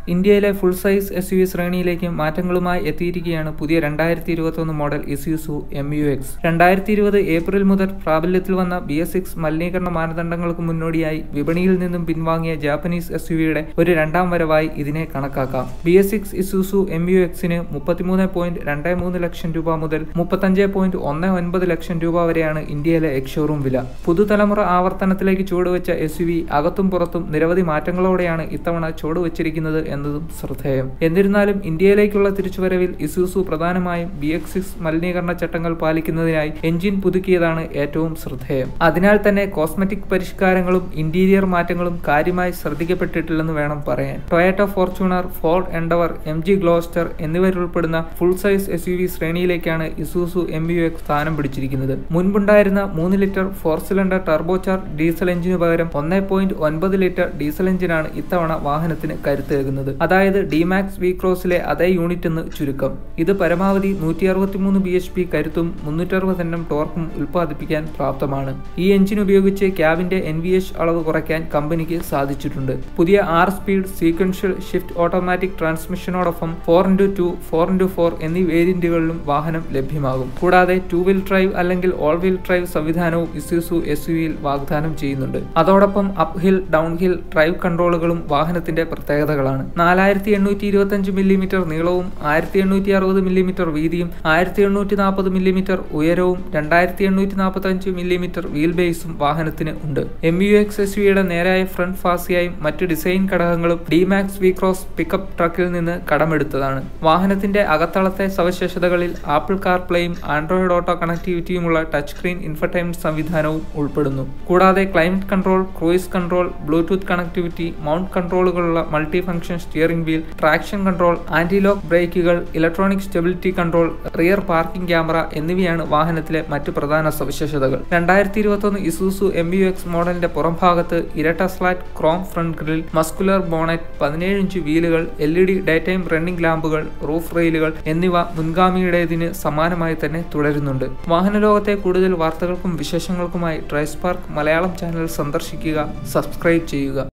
ഇന്ത്യയിലെ full size S U V ശ്രേണിയിലേക്ക് മാറ്റങ്ങളുമായി എത്തിയിരിക്കുകയാണ് പുതിയ രണ്ടായിരത്തി ഇരുപത്തൊന്ന് model Isuzu M U X രണ്ടായിരത്തി ഇരുപത് ഏപ്രിൽ മുതൽ പ്രാബല്യത്തിൽ വന്ന ബി എസ് സിക്സ് മലിനീകരണ മാനദണ്ഡങ്ങൾക്ക് മുന്നോടിയായി വിപണിയിൽ നിന്നും പിൻവാങ്ങിയ ജാപ്പനീസ് എസ് യുവിയുടെ ഒരു രണ്ടാം വരവായി ഇതിനെ കണക്കാക്കാം B S six Isuzu M U എക്സിന് മുപ്പത്തിമൂന്ന് പോയിന്റ് രണ്ട് മൂന്ന് ലക്ഷം രൂപ മുതൽ മുപ്പത്തഞ്ച് പോയിന്റ് ഒന്ന് ഒൻപത് ലക്ഷം രൂപ വരെയാണ് ഇന്ത്യയിലെ എക്സ്ഷോറൂം വില പുതുതലമുറ ആവർത്തനത്തിലേക്ക് ചുവടുവെച്ച എസ് യു വി അകത്തും പുറത്തും നിരവധി മാറ്റങ്ങളോടെയാണ് ഇത്തവണ ചുവടുവച്ചിരിക്കുന്നത് എന്നതും ശ്രദ്ധേയം എന്നിരുന്നാലും ഇന്ത്യയിലേക്കുള്ള തിരിച്ചുവരവിൽ ഇസൂസു പ്രധാനമായും ബി എക്സ് സിക്സ് മലിനീകരണ ചട്ടങ്ങൾ പാലിക്കുന്നതിനായി എഞ്ചിൻ പുതുക്കിയതാണ് ഏറ്റവും ശ്രദ്ധേയം അതിനാൽ തന്നെ കോസ്മെറ്റിക് പരിഷ്കാരങ്ങളും ഇന്റീരിയർ മാറ്റങ്ങളും കാര്യമായി ശ്രദ്ധിക്കപ്പെട്ടിട്ടില്ലെന്ന് വേണം പറയാൻ Toyota Fortuner Ford Endeavour M G Gloster എന്നിവരുൾപ്പെടുന്ന full size S U V ശ്രേണിയിലേക്കാണ് ഇസൂസു എം യു എക്സ് സ്ഥാനം പിടിച്ചിരിക്കുന്നത് മുൻപുണ്ടായിരുന്ന മൂന്ന് litre four cylinder turbocharged diesel എഞ്ചിനു പകരം ഒന്നേ പോയിന്റ് ഒൻപത് ലിറ്റർ ഡീസൽ എഞ്ചിനാണ് ഇത്തവണ വാഹനത്തിന് കരുത്തേകുന്നത് അതായത് ഡിമാക്സ് വി ക്രോസിലെ അതേ യൂണിറ്റ് എന്ന് ചുരുക്കം ഇത് പരമാവധി നൂറ്റി അറുപത്തിമൂന്ന് ബി എച്ച് പി കരുത്തും മുന്നൂറ്ററുപത് എണ്ണം ടോർക്കും ഉൽപ്പാദിപ്പിക്കാൻ പ്രാപ്തമാണ് ഈ എഞ്ചിൻ ഉപയോഗിച്ച് ക്യാബിന്റെ എൻ വി എച്ച് അളവ് കുറയ്ക്കാൻ കമ്പനിക്ക് സാധിച്ചിട്ടുണ്ട് പുതിയ ആർ സ്പീഡ് സീക്വൻഷ്യൽ ഷിഫ്റ്റ് ഓട്ടോമാറ്റിക് ട്രാൻസ്മിഷനോടൊപ്പം four into two four into four എന്നീ വേരിയന്റുകളിലും വാഹനം ലഭ്യമാകും കൂടാതെ ടു വീൽ ഡ്രൈവ് അല്ലെങ്കിൽ ഓൾ വീൽ ഡ്രൈവ് സംവിധാനവും ഇസ്യൂസു എസ് യുവിയിൽ വാഗ്ദാനം ചെയ്യുന്നുണ്ട് അതോടൊപ്പം uphill downhill drive കൺട്രോളുകളും വാഹനത്തിന്റെ പ്രത്യേകതകളാണ് നാലായിരത്തി എണ്ണൂറ്റി ഇരുപത്തഞ്ച് മില്ലിമീറ്റർ നീളവും ആയിരത്തി എണ്ണൂറ്റി അറുപത് മില്ലിമീറ്റർ വീതിയും ആയിരത്തി എണ്ണൂറ്റി നാൽപ്പത് മില്ലിമീറ്റർ ഉയരവും രണ്ടായിരത്തി എണ്ണൂറ്റി നാൽപ്പത്തി അഞ്ച് മില്ലിമീറ്റർ വീൽ ബേസും വാഹനത്തിന് ഉണ്ട് എം യു എക്സ് എസ് യുടെ നേരായ ഫ്രണ്ട് ഫാസിയായും മറ്റ് ഡിസൈൻ ഘടകങ്ങളും ഡിമാക്സ് വി ക്രോസ് പിക്കപ്പ് ട്രക്കിൽ നിന്ന് കടമെടുത്തതാണ് വാഹനത്തിന്റെ അകത്തളത്തെ സവിശേഷതകളിൽ ആപ്പിൾ കാർ പ്ലേയും ആൻഡ്രോയിഡ് ഓട്ടോ കണക്ടിവിറ്റിയുമുള്ള ടച്ച് സ്ക്രീൻ ഇൻഫർടൈൻമെന്റ് സംവിധാനവും ഉൾപ്പെടുന്നു കൂടാതെ climate control cruise control Bluetooth connectivity mount കൺട്രോളുകളുള്ള multi function steering wheel traction control anti lock ബ്രേക്കുകൾ electronic stability control rear parking camera എന്നിവയാണ് വാഹനത്തിലെ മറ്റു പ്രധാന സവിശേഷതകൾ രണ്ടായിരത്തി ഇരുപത്തൊന്ന് ഇസൂസു എം യു എക്സ് മോഡലിന്റെ പുറംഭാഗത്ത് ഇരട്ട slat chrome front grill muscular bonnet പതിനേഴ് ഇഞ്ച് വീലുകൾ L E D day time running ലാമ്പുകൾ റൂഫ് റെയിലുകൾ എന്നിവ മുൻഗാമിയുടേതിന് സമാനമായി തന്നെ തുടരുന്നുണ്ട് വാഹന ലോകത്തെ കൂടുതൽ വാർത്തകൾക്കും വിശേഷങ്ങൾക്കുമായി ഡ്രൈസ്പാർക്ക് മലയാളം ചാനൽ സന്ദർശിക്കുക സബ്സ്ക്രൈബ് ചെയ്യുക